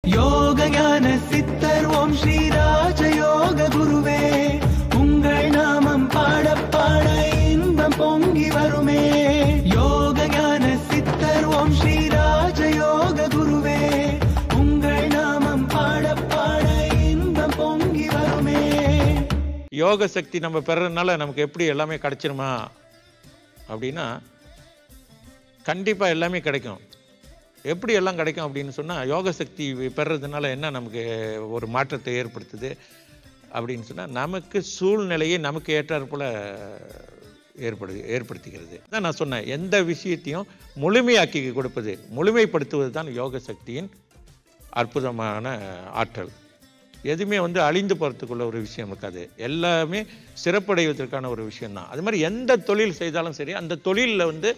யோக ஞான சித்தர் ஓம் ஸ்ரீராஜ யோக குருவே உங்கள் நாமம் பாட பாட இன்பம் பொங்கி வருமே யோக ஞான சித்தர் ஓம் ஸ்ரீராஜ யோக குருவே உங்கள் நாமம் பாட பாட இன்பம் பொங்கி வருமே யோக சக்தி நம்ம பெறறதுனால நமக்கு எப்படி எல்லாமே கிடைச்சிருமா அப்படின்னா கண்டிப்பாக எல்லாமே கிடைக்கும் எப்படி எல்லாம் கிடைக்கும் அப்படின்னு சொன்னால் யோக சக்தி பெறறதுனால என்ன நமக்கு ஒரு மாற்றத்தை ஏற்படுத்துது அப்படின்னு சொன்னால் நமக்கு சூழ்நிலையை நமக்கு ஏற்றாற் போல ஏற்படு ஏற்படுத்திக்கிறது தான் நான் சொன்னேன் எந்த விஷயத்தையும் முழுமையாக்கி கொடுப்பது முழுமைப்படுத்துவது தான் யோக சக்தியின் அற்புதமான ஆற்றல் எதுவுமே வந்து அழிந்து போகிறதுக்குள்ள ஒரு விஷயம் இருக்காது எல்லாமே சிறப்படைவதற்கான ஒரு விஷயம்தான் அது மாதிரி எந்த தொழில் செய்தாலும் சரி அந்த தொழிலில் வந்து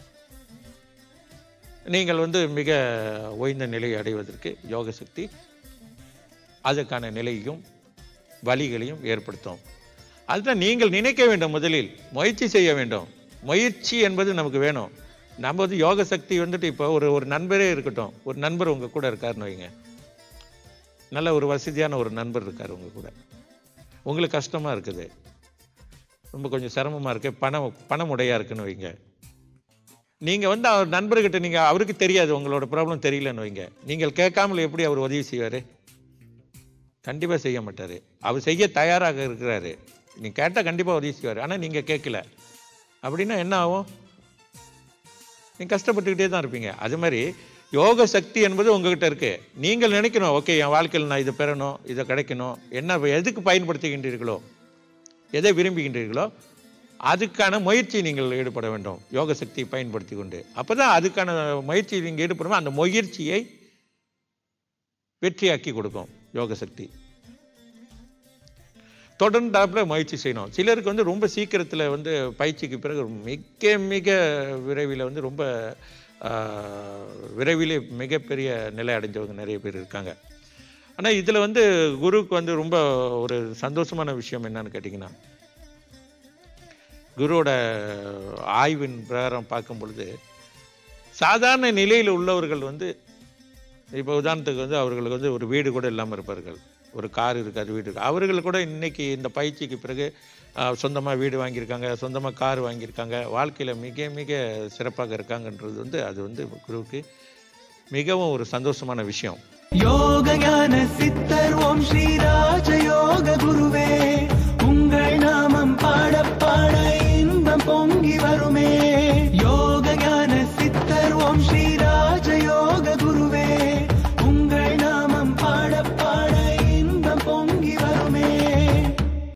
நீங்கள் வந்து மிக ஓய்ந்த நிலையை அடைவதற்கு யோக சக்தி அதுக்கான நிலையும் வழிகளையும் ஏற்படுத்தும் அதுதான் நீங்கள் நினைக்க வேண்டும் முதலில் முயற்சி செய்ய வேண்டும் முயற்சி என்பது நமக்கு வேணும் நம்ம வந்து யோக சக்தி வந்துட்டு இப்போ ஒரு ஒரு நண்பரே இருக்கட்டும் ஒரு நண்பர் உங்கள் கூட இருக்காருன்னு வைங்க நல்ல ஒரு வசதியான ஒரு நண்பர் இருக்கார் உங்கள் கூட உங்களுக்கு கஷ்டமாக இருக்குது ரொம்ப கொஞ்சம் சிரமமாக இருக்கு பணம் பணம் உடையா இருக்குன்னு வைங்க நீங்கள் வந்து அவர் நண்பர்கிட்ட நீங்கள் அவருக்கு தெரியாது உங்களோட ப்ராப்ளம் தெரியலன்னு வைங்க நீங்கள் கேட்காமல் எப்படி அவர் உதவி செய்வார் கண்டிப்பாக செய்ய மாட்டார் அவர் செய்ய தயாராக இருக்கிறாரு நீங்கள் கேட்டால் கண்டிப்பாக உதவி செய்வார் ஆனால் நீங்கள் கேட்கல அப்படின்னா என்ன ஆகும் நீங்கள் கஷ்டப்பட்டுக்கிட்டே தான் இருப்பீங்க அது மாதிரி யோக சக்தி என்பது உங்ககிட்ட இருக்கு நீங்கள் நினைக்கணும் ஓகே என் வாழ்க்கையில் நான் இதை பெறணும் இதை கிடைக்கணும் என்ன எதுக்கு பயன்படுத்துகின்றீர்களோ எதை விரும்புகின்றீர்களோ அதுக்கான முயற்சி நீங்கள் ஈடுபட வேண்டும் யோக சக்தியை பயன்படுத்தி கொண்டு அப்பதான் அதுக்கான முயற்சி நீங்கள் ஈடுபடும் அந்த முயற்சியை வெற்றியாக்கி கொடுக்கும் யோக சக்தி தொடர்ந்தாப்புல முயற்சி செய்யணும் சிலருக்கு வந்து ரொம்ப சீக்கிரத்தில் வந்து பயிற்சிக்கு பிறகு மிக மிக விரைவில் வந்து ரொம்ப ஆஹ், விரைவிலே மிகப்பெரிய நிலை அடைஞ்சவங்க நிறைய பேர் இருக்காங்க ஆனால் இதில் வந்து குருவுக்கு வந்து ரொம்ப ஒரு சந்தோஷமான விஷயம் என்னன்னு கேட்டிங்கன்னா குருவோட ஆய்வின் பிரகாரம் பார்க்கும் பொழுது சாதாரண நிலையில் உள்ளவர்கள் வந்து இப்போ உதாரணத்துக்கு வந்து அவர்களுக்கு வந்து ஒரு வீடு கூட இல்லாமல் இருப்பார்கள் ஒரு கார் இருக்காது வீடு இருக்கு அவர்கள் கூட இன்னைக்கு இந்த பயிற்சிக்கு பிறகு சொந்தமாக வீடு வாங்கியிருக்காங்க சொந்தமாக கார் வாங்கியிருக்காங்க வாழ்க்கையில் மிக மிக சிறப்பாக இருக்காங்கன்றது வந்து அது வந்து குருவுக்கு மிகவும் ஒரு சந்தோஷமான விஷயம் யோக ஞான சித்தர் ஓம் ஸ்ரீராஜ யோக குருவே உங்கள் நாமம் பாட பாட இன்பம் பொங்கி வருமே